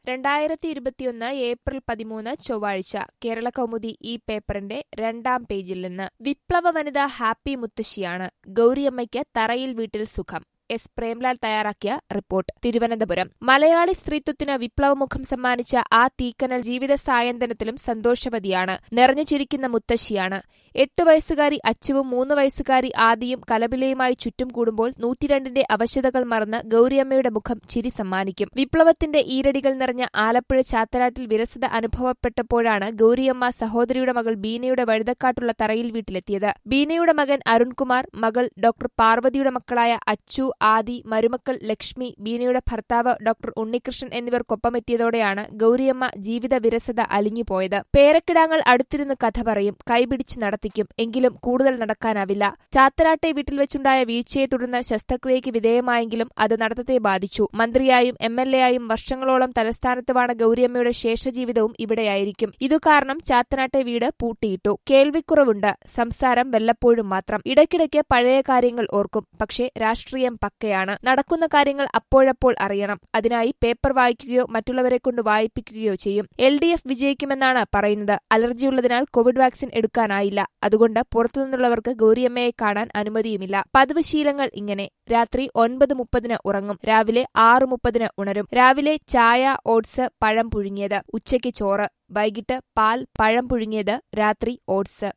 രണ്ടായിരത്തി ഇരുപത്തിയൊന്ന് ഏപ്രിൽ പതിമൂന്ന് ചൊവ്വാഴ്ച കേരള കൗമുദി ഈ പേപ്പറിന്റെ രണ്ടാം പേജിൽ നിന്ന് വിപ്ലവ വനിത ഹാപ്പി മുത്തശ്ശിയാണ് ഗൗരിയമ്മയ്ക്ക് തറയിൽ വീട്ടിൽ സുഖം എസ് പ്രേംലാൽ തയ്യാറാക്കിയ റിപ്പോർട്ട് തിരുവനന്തപുരം മലയാളി സ്ത്രീത്വത്തിന് വിപ്ലവമുഖം സമ്മാനിച്ച ആ തീക്കനൽ ജീവിത സായന്തനത്തിലും സന്തോഷവതിയാണ് നിറഞ്ഞു ചിരിക്കുന്ന മുത്തശ്ശിയാണ് എട്ട് വയസ്സുകാരി അച്ചുവും മൂന്ന് വയസ്സുകാരി ആദിയും കലപിലയുമായി ചുറ്റും കൂടുമ്പോൾ നൂറ്റിരണ്ടിന്റെ അവശതകൾ മറന്ന് ഗൗരിയമ്മയുടെ മുഖം ചിരി സമ്മാനിക്കും വിപ്ലവത്തിന്റെ ഈരടികൾ നിറഞ്ഞ ആലപ്പുഴ ചാത്തനാട്ടിൽ വിരസത അനുഭവപ്പെട്ടപ്പോഴാണ് ഗൗരിയമ്മ സഹോദരിയുടെ മകൾ ബീനയുടെ വഴുതക്കാട്ടുള്ള തറയിൽ വീട്ടിലെത്തിയത് ബീനയുടെ മകൻ അരുൺകുമാർ മകൾ ഡോക്ടർ പാർവതിയുടെ മക്കളായ അച്ചു ആദി മരുമക്കൾ ലക്ഷ്മി ബീനയുടെ ഭർത്താവ് ഡോക്ടർ ഉണ്ണികൃഷ്ണൻ എന്നിവർക്കൊപ്പമെത്തിയതോടെയാണ് ഗൗരിയമ്മ ജീവിത വിരസത അലിഞ്ഞുപോയത് പേരക്കിടാങ്ങൾ അടുത്തിരുന്ന് കഥ പറയും കൈപിടിച്ച് നടത്തിക്കും എങ്കിലും കൂടുതൽ നടക്കാനാവില്ല ചാത്തനാട്ടെ വീട്ടിൽ വെച്ചുണ്ടായ വീഴ്ചയെ തുടർന്ന് ശസ്ത്രക്രിയയ്ക്ക് വിധേയമായെങ്കിലും അത് നടത്തത്തെ ബാധിച്ചു മന്ത്രിയായും എം എൽ എ ആയും വർഷങ്ങളോളം തലസ്ഥാനത്തുവാണ് ഗൗരിയമ്മയുടെ ശേഷജീവിതവും ഇവിടെയായിരിക്കും ഇതു കാരണം ചാത്തനാട്ടെ വീട് പൂട്ടിയിട്ടു കേൾവിക്കുറവുണ്ട് സംസാരം വല്ലപ്പോഴും മാത്രം ഇടയ്ക്കിടയ്ക്ക് പഴയ കാര്യങ്ങൾ ഓർക്കും പക്ഷേ രാഷ്ട്രീയം പക്കയാണ് നടക്കുന്ന കാര്യങ്ങൾ അപ്പോഴപ്പോൾ അറിയണം അതിനായി പേപ്പർ വായിക്കുകയോ മറ്റുള്ളവരെ കൊണ്ട് വായിപ്പിക്കുകയോ ചെയ്യും എൽ ഡി എഫ് വിജയിക്കുമെന്നാണ് പറയുന്നത് അലർജിയുള്ളതിനാൽ കോവിഡ് വാക്സിൻ എടുക്കാനായില്ല അതുകൊണ്ട് പുറത്തുനിന്നുള്ളവർക്ക് ഗൗരിയമ്മയെ കാണാൻ അനുമതിയുമില്ല പതിവ് ശീലങ്ങൾ ഇങ്ങനെ രാത്രി ഒൻപത് മുപ്പതിന് ഉറങ്ങും രാവിലെ ആറ് മുപ്പതിന് ഉണരും രാവിലെ ചായ ഓട്സ് പഴം പുഴുങ്ങിയത് ഉച്ചയ്ക്ക് ചോറ് വൈകിട്ട് പാൽ പഴം പുഴുങ്ങിയത് രാത്രി ഓട്സ്